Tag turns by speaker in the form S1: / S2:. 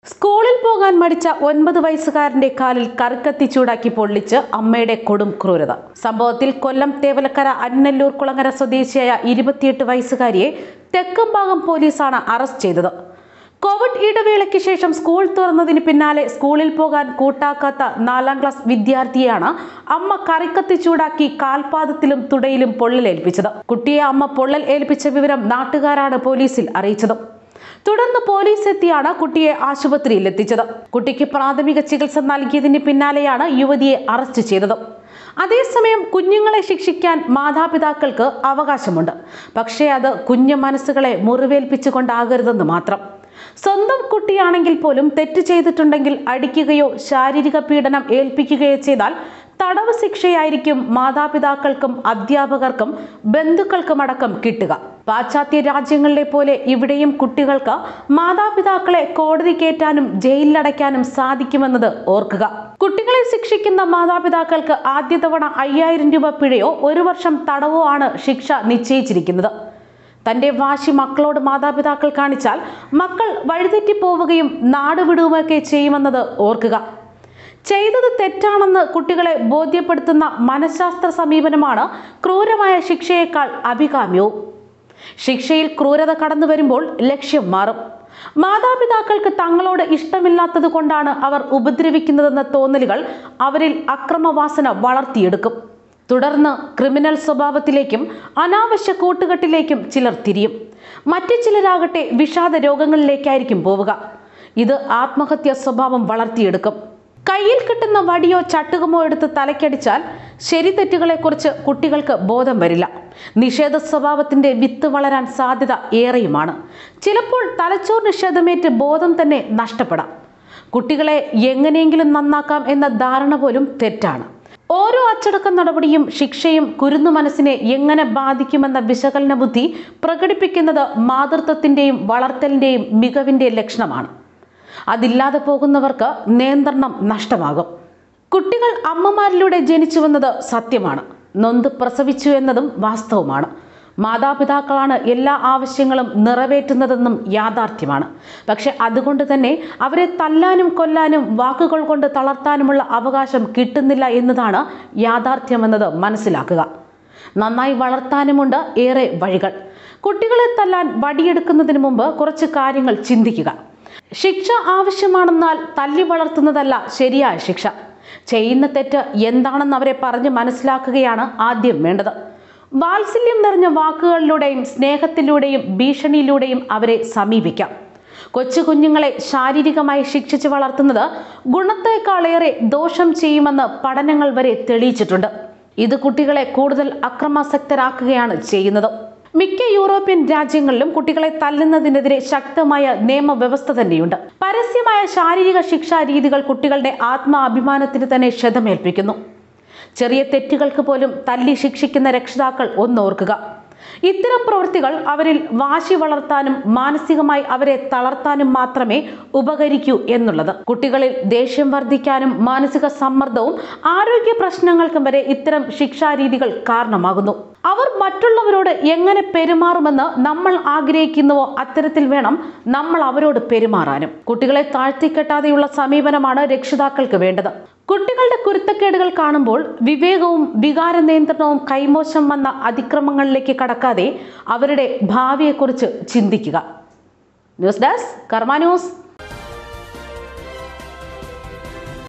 S1: സ്കൂളിൽ പോകാൻ മടിച്ച ഒൻപത് വയസ്സുകാരന്റെ കാലിൽ കറുക്കത്തി ചൂടാക്കി പൊള്ളിച്ച് അമ്മയുടെ കൊടും ക്രൂരത സംഭവത്തിൽ കൊല്ലം തേവലക്കര അന്നല്ലൂർ കുളങ്ങര സ്വദേശിയായ ഇരുപത്തിയെട്ട് വയസ്സുകാരിയെ തെക്കമ്പാകം പോലീസാണ് അറസ്റ്റ് ചെയ്തത് കോവിഡ് ഇടവേളയ്ക്ക് ശേഷം സ്കൂൾ തുറന്നതിന് പിന്നാലെ സ്കൂളിൽ പോകാൻ കൂട്ടാക്കാത്ത നാലാം ക്ലാസ് വിദ്യാർത്ഥിയെയാണ് അമ്മ കറിക്കത്തി ചൂടാക്കി കാൽപാദത്തിലും തുടയിലും പൊള്ളലേൽപ്പിച്ചത് കുട്ടിയെ അമ്മ പൊള്ളൽ ഏൽപ്പിച്ച വിവരം നാട്ടുകാരാണ് പോലീസിൽ അറിയിച്ചത് തുടർന്ന് പോലീസ് എത്തിയാണ് കുട്ടിയെ ആശുപത്രിയിൽ എത്തിച്ചത് കുട്ടിക്ക് പ്രാഥമിക ചികിത്സ നൽകിയതിന് പിന്നാലെയാണ് യുവതിയെ അറസ്റ്റ് ചെയ്തത് അതേസമയം കുഞ്ഞുങ്ങളെ ശിക്ഷിക്കാൻ മാതാപിതാക്കൾക്ക് അവകാശമുണ്ട് പക്ഷേ അത് കുഞ്ഞു മനസ്സുകളെ മുറിവേൽപ്പിച്ചുകൊണ്ടാകരുതെന്ന് മാത്രം സ്വന്തം കുട്ടിയാണെങ്കിൽ പോലും തെറ്റ് ചെയ്തിട്ടുണ്ടെങ്കിൽ അടിക്കുകയോ ശാരീരിക പീഡനം ഏൽപ്പിക്കുകയോ ചെയ്താൽ തടവ് ശിക്ഷയായിരിക്കും മാതാപിതാക്കൾക്കും അധ്യാപകർക്കും ബന്ധുക്കൾക്കുമടക്കം കിട്ടുക പാശ്ചാത്യ രാജ്യങ്ങളിലെ പോലെ ഇവിടെയും കുട്ടികൾക്ക് മാതാപിതാക്കളെ കോടതി കയറ്റാനും ജയിലിലടയ്ക്കാനും സാധിക്കുമെന്നത് ഓർക്കുക കുട്ടികളെ ശിക്ഷിക്കുന്ന മാതാപിതാക്കൾക്ക് ആദ്യ തവണ അയ്യായിരം രൂപ പിഴയോ ഒരു വർഷം തടവോ ആണ് ശിക്ഷ നിശ്ചയിച്ചിരിക്കുന്നത് തന്റെ വാശി മക്കളോട് മാതാപിതാക്കൾ കാണിച്ചാൽ മക്കൾ വഴിതെറ്റി പോവുകയും നാടുവിടുകയൊക്കെ ചെയ്യുമെന്നത് ഓർക്കുക ചെയ്തത് തെറ്റാണെന്ന് കുട്ടികളെ ബോധ്യപ്പെടുത്തുന്ന മനഃശാസ്ത്ര സമീപനമാണ് ക്രൂരമായ ശിക്ഷയേക്കാൾ അഭികാമ്യവും ശിക്ഷയിൽ ക്രൂരത കടന്നു വരുമ്പോൾ ലക്ഷ്യം മാറും മാതാപിതാക്കൾക്ക് തങ്ങളോട് ഇഷ്ടമില്ലാത്തത് കൊണ്ടാണ് അവർ ഉപദ്രവിക്കുന്നതെന്ന തോന്നലുകൾ അവരിൽ അക്രമവാസന വളർത്തിയെടുക്കും തുടർന്ന് ക്രിമിനൽ സ്വഭാവത്തിലേക്കും അനാവശ്യ കൂട്ടുകെട്ടിലേക്കും ചിലർ തിരിയും മറ്റു ചിലരാകട്ടെ വിഷാദ രോഗങ്ങളിലേക്കായിരിക്കും പോവുക ഇത് ആത്മഹത്യാ സ്വഭാവം വളർത്തിയെടുക്കും കയ്യിൽ കിട്ടുന്ന വടിയോ ചട്ടുകമോ എടുത്ത് തലക്കടിച്ചാൽ ശരി തെറ്റുകളെക്കുറിച്ച് കുട്ടികൾക്ക് ബോധം വരില്ല നിഷേധ സ്വഭാവത്തിന്റെ വിത്ത് വളരാൻ സാധ്യത ഏറെയുമാണ് ചിലപ്പോൾ തലച്ചോറിന് ക്ഷതമേറ്റ് ബോധം തന്നെ നഷ്ടപ്പെടാം കുട്ടികളെ എങ്ങനെയെങ്കിലും നന്നാക്കാം എന്ന ധാരണ പോലും തെറ്റാണ് ഓരോ അച്ചടക്ക നടപടിയും ശിക്ഷയും കുരുന്നു മനസ്സിനെ എങ്ങനെ ബാധിക്കുമെന്ന വിശകലന ബുദ്ധി പ്രകടിപ്പിക്കുന്നത് മാതൃത്വത്തിന്റെയും വളർത്തലിന്റെയും മികവിന്റെ ലക്ഷണമാണ് അതില്ലാതെ പോകുന്നവർക്ക് നിയന്ത്രണം നഷ്ടമാകും കുട്ടികൾ അമ്മമാരിലൂടെ ജനിച്ചുവെന്നത് സത്യമാണ് നൊന്ത് പ്രസവിച്ചു എന്നതും വാസ്തവമാണ് മാതാപിതാക്കളാണ് എല്ലാ ആവശ്യങ്ങളും നിറവേറ്റുന്നതെന്നും യാഥാർത്ഥ്യമാണ് പക്ഷെ അതുകൊണ്ട് തന്നെ അവരെ തല്ലാനും കൊല്ലാനും വാക്കുകൾ കൊണ്ട് തളർത്താനുമുള്ള അവകാശം കിട്ടുന്നില്ല എന്നതാണ് യാഥാർത്ഥ്യമെന്നത് മനസ്സിലാക്കുക നന്നായി വളർത്താനുമുണ്ട് ഏറെ വഴികൾ കുട്ടികളെ തല്ലാൻ വടിയെടുക്കുന്നതിന് മുമ്പ് കുറച്ച് കാര്യങ്ങൾ ചിന്തിക്കുക ശിക്ഷ ആവശ്യമാണെന്നാൽ തല്ലി വളർത്തുന്നതല്ല ശരിയായ ശിക്ഷ ചെയ്യുന്ന തെറ്റ് എന്താണെന്ന് അവരെ പറഞ്ഞ് മനസ്സിലാക്കുകയാണ് ആദ്യം വേണ്ടത് വാത്സല്യം നിറഞ്ഞ വാക്കുകളിലൂടെയും സ്നേഹത്തിലൂടെയും ഭീഷണിയിലൂടെയും അവരെ സമീപിക്കാം കൊച്ചു കുഞ്ഞുങ്ങളെ ശാരീരികമായി ശിക്ഷിച്ച് വളർത്തുന്നത് ഗുണത്തേക്കാളേറെ ദോഷം ചെയ്യുമെന്ന് പഠനങ്ങൾ വരെ തെളിയിച്ചിട്ടുണ്ട് ഇത് കുട്ടികളെ കൂടുതൽ അക്രമാസക്തരാക്കുകയാണ് ചെയ്യുന്നത് മിക്ക യൂറോപ്യൻ രാജ്യങ്ങളിലും കുട്ടികളെ തല്ലുന്നതിനെതിരെ ശക്തമായ നിയമവ്യവസ്ഥ തന്നെയുണ്ട് പരസ്യമായ ശാരീരിക ശിക്ഷാ രീതികൾ കുട്ടികളുടെ ആത്മാഭിമാനത്തിന് തന്നെ ക്ഷതമേൽപ്പിക്കുന്നു ചെറിയ തെറ്റുകൾക്ക് പോലും തല്ലി ശിക്ഷിക്കുന്ന രക്ഷിതാക്കൾ ഒന്നോർക്കുക ഇത്തരം പ്രവൃത്തികൾ അവരിൽ വാശി വളർത്താനും മാനസികമായി അവരെ തളർത്താനും മാത്രമേ ഉപകരിക്കൂ എന്നുള്ളത് കുട്ടികളിൽ ദേഷ്യം വർദ്ധിക്കാനും മാനസിക സമ്മർദ്ദവും ആരോഗ്യ പ്രശ്നങ്ങൾക്കും വരെ ഇത്തരം ശിക്ഷാരീതികൾ കാരണമാകുന്നു അവർ മറ്റുള്ളവരോട് എങ്ങനെ പെരുമാറുമെന്ന് നമ്മൾ ആഗ്രഹിക്കുന്നുവോ അത്തരത്തിൽ വേണം നമ്മൾ അവരോട് പെരുമാറാനും കുട്ടികളെ താഴ്ത്തിക്കെട്ടാതെയുള്ള സമീപനമാണ് രക്ഷിതാക്കൾക്ക് വേണ്ടത് കുട്ടികളുടെ കുരുത്തക്കേടുകൾ കാണുമ്പോൾ വിവേകവും വികാര നിയന്ത്രണവും കൈമോശം വന്ന അതിക്രമങ്ങളിലേക്ക് കടക്കാതെ അവരുടെ ഭാവിയെക്കുറിച്ച് ചിന്തിക്കുക ന്യൂസ് ഡെസ്ക് കർമ്മ ന്യൂസ്